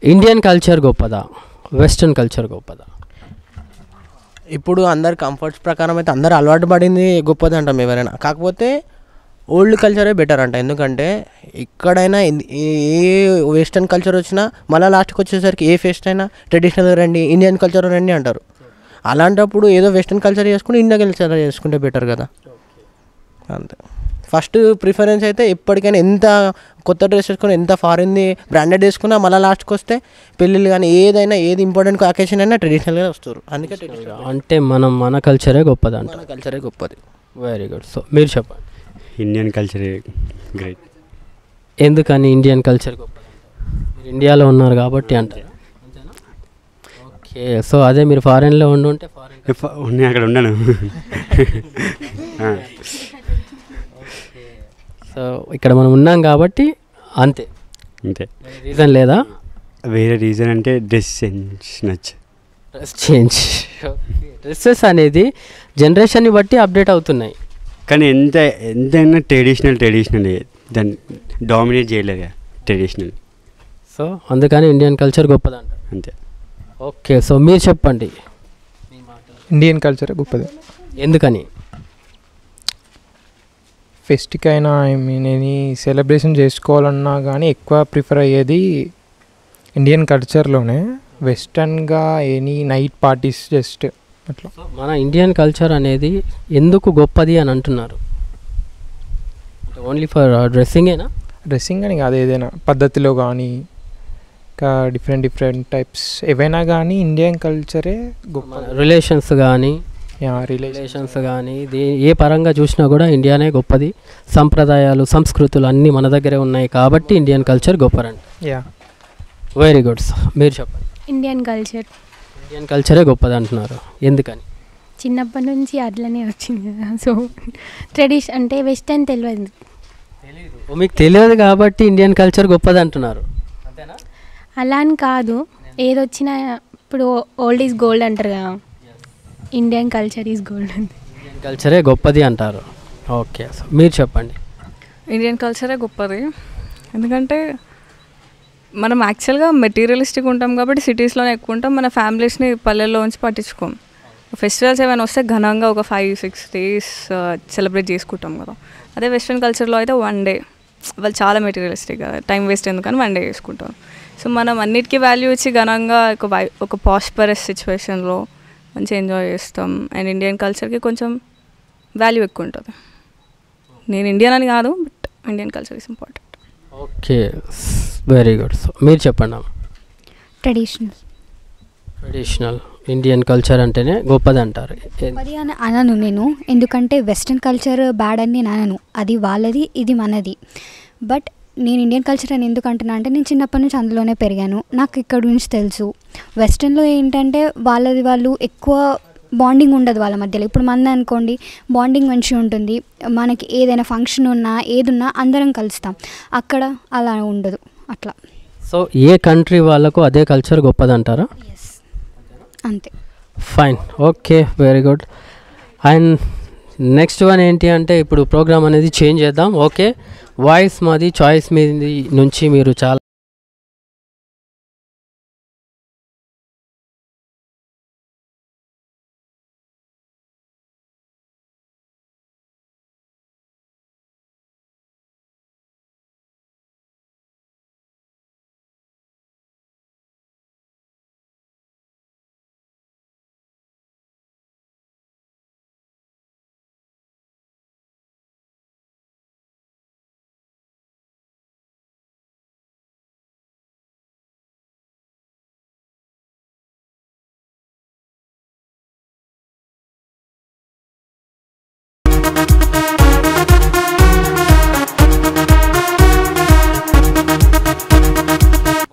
Indian culture గొప్పదా western culture గొప్పదా ఇప్పుడు అందరు కంఫర్ట్స్ ప్రకారం అయితే అందరు అలవాటు పడింది గొప్పది అంటాం ఎవరైనా కాకపోతే ఓల్డ్ కల్చరే బెటర్ అంట ఎందుకంటే ఎక్కడైనా ఎన్- ఏ వెస్టర్న్ కల్చర్ వచ్చినా మళ్ళీ లాస్ట్కి వచ్చేసరికి ఏ ఫెస్ట్ అయినా ట్రెడిషనల్ రండి ఇండియన్ కల్చర్ రండి అంటారు అలాంటప్పుడు ఏదో వెస్టర్న్ కల్చర్ చేసుకుని ఇండియన్ కల్చర్ చేసుకుంటే బెటర్ కదా అంతే ఫస్ట్ ప్రిఫరెన్స్ అయితే ఎప్పటికైనా ఎంత కొత్త డ్రెస్ వేసుకుని ఎంత ఫారిన్ది బ్రాండెడ్ వేసుకున్నా మళ్ళీ లాస్ట్కి వస్తే పెళ్ళిళ్ళు కానీ ఏదైనా ఏది ఇంపార్టెంట్ అకేషన్ అయినా ట్రెడిషనల్గా వస్తారు అందుకే ట్రెడిషనల్ అంటే మనం మన కల్చరే గొప్పది అంట మన కల్చరే గొప్పది వెరీ గుడ్ సో మీరు చెప్పండి ఇండియన్ కల్చర్ గ్రేట్ ఎందుకని ఇండియన్ కల్చర్ గొప్పది మీరు ఇండియాలో ఉన్నారు కాబట్టి అంటారు ఓకే సో అదే మీరు ఫారెన్లో ఉండి ఉంటే ఫారెన్ నేను అక్కడ ఉండను ఆ, సో ఇక్కడ మనం ఉన్నాం కాబట్టి అంతే అంతే రీజన్ లేదా వేరే రీజన్ అంటే డ్రెస్ సెన్స్ నచ్చ డ్రెస్ చేంజ్ డ్రెస్సెస్ అనేది జనరేషన్ని బట్టి అప్డేట్ అవుతున్నాయి కానీ ఎంత ఎంతైనా ట్రెడిషనల్ ట్రెడిషనల్ దాన్ని డామినేట్ చేయలేదు ట్రెడిషనల్ సో అందుకని ఇండియన్ కల్చర్ గొప్పదంట అంతే ఓకే సో మీరు చెప్పండి ఇండియన్ కల్చర్ గొప్పది ఎందుకని ఫెస్ట్కి అయినా ఐ మీన్ ఎనీ సెలబ్రేషన్ చేసుకోవాలన్నా కానీ ఎక్కువ ప్రిఫర్ అయ్యేది ఇండియన్ కల్చర్లోనే వెస్టర్న్గా ఎనీ నైట్ పార్టీస్ జస్ట్ అట్లా మన ఇండియన్ కల్చర్ అనేది ఎందుకు గొప్పది అని అంటున్నారు ఓన్లీ ఫర్ డ్రెస్సింగేనా డ్రెస్సింగ్ అని కాదు ఏదైనా పద్ధతిలో కానీ ఇంకా డిఫరెంట్ డిఫరెంట్ టైప్స్ ఏవైనా కానీ ఇండియన్ కల్చరే గొప్ప రిలేషన్స్ కానీ రిలేషన్ రిలేషన్స్ కానీ ఇది ఏ పరంగా చూసినా కూడా ఇండియానే గొప్పది సంప్రదాయాలు సంస్కృతులు అన్నీ మన దగ్గరే ఉన్నాయి కాబట్టి ఇండియన్ కల్చర్ గొప్పరంట యా వెరీ గుడ్ మీరు చెప్పండి ఇండియన్ కల్చర్ ఇండియన్ కల్చరే గొప్పది అంటున్నారు ఎందుకని చిన్నప్పటి నుంచి అట్లనే వచ్చింది కదా సో ట్రెడిషన్ అంటే వెస్టర్న్ తెలియదు ఓ, మీకు తెలియదు కాబట్టి ఇండియన్ కల్చర్ గొప్పది అంటున్నారు అలా అని కాదు ఏదొచ్చినా ఇప్పుడు ఓల్డ్ ఈజ్ గోల్డ్ అంటారు కదా ఇండియన్ కల్చర్ ఈజ్ గోల్డ్ అంతే ఇండియన్ కల్చరే గొప్పది అంటారు ఓకే సో మీరు చెప్పండి ఇండియన్ కల్చరే గొప్పది ఎందుకంటే మనం యాక్చువల్గా మెటీరియలిస్టిక్ ఉంటాం కాబట్టి సిటీస్లోనే ఎక్కువ ఉంటాం మన ఫ్యామిలీస్ని పల్లెల్లో ఉంచి పట్టించుకోం ఫెస్టివల్స్ ఏమైనా వస్తే ఘనంగా ఒక ఫైవ్ సిక్స్ డేస్ సెలబ్రేట్ చేసుకుంటాం కదా అదే వెస్ట్రన్ కల్చర్లో అయితే వన్ డే వాళ్ళు చాలా మెటీరియలిస్టిక్ టైం వేస్ట్ ఎందుకని వన్ డే చేసుకుంటాం సో మనం అన్నిటికీ వాల్యూ ఇచ్చి ఘనంగా ఒక వై ఒక పాస్పరస్ సిచ్యువేషన్లో మంచిగా ఎంజాయ్ చేస్తాం అండ్ ఇండియన్ కల్చర్కి కొంచెం వాల్యూ ఎక్కువ ఉంటుంది నేను ఇండియన్ అని కాదు but Indian culture is important okay very good so మీరు చెప్పండి అమ్మ. ట్రెడిషనల్ ట్రెడిషనల్ ఇండియన్ కల్చర్ అంటేనే గొప్పది అంటారు ఏ- అది అని అనను నేను ఎందుకంటే వెస్ట్రన్ కల్చర్ బ్యాడ్ అని నేను అనను అది వాళ్ళది ఇది మనది బట్ నేను ఇండియన్ కల్చర్ అని ఎందుకు అంటున్నా అంటే నేను చిన్నప్పటి నుంచి అందులోనే పెరిగాను నాకు ఇక్కడ నుంచి తెలుసు వెస్ట్రన్లో ఏంటంటే వాళ్ళది వాళ్ళు ఎక్కువ బాండింగ్ ఉండదు వాళ్ళ మధ్యలో ఇప్పుడు మంది అనుకోండి బాండింగ్ మంచిగా ఉంటుంది మనకి ఏదైనా ఫంక్షన్ ఉన్నా ఏదున్నా అందరం కలుస్తాం అక్కడ అలా ఉండదు అట్లా సో ఏ కంట్రీ వాళ్ళకు అదే కల్చర్ గొప్పది అంటారా అంతే fine okay very good and next one ఏంటి అంటే ఇప్పుడు ప్రోగ్రామ్ అనేది చేంజ్ చేద్దాం ఓకే వాయిస్ మాది చాయిస్ మీది నుంచి మీరు చాలా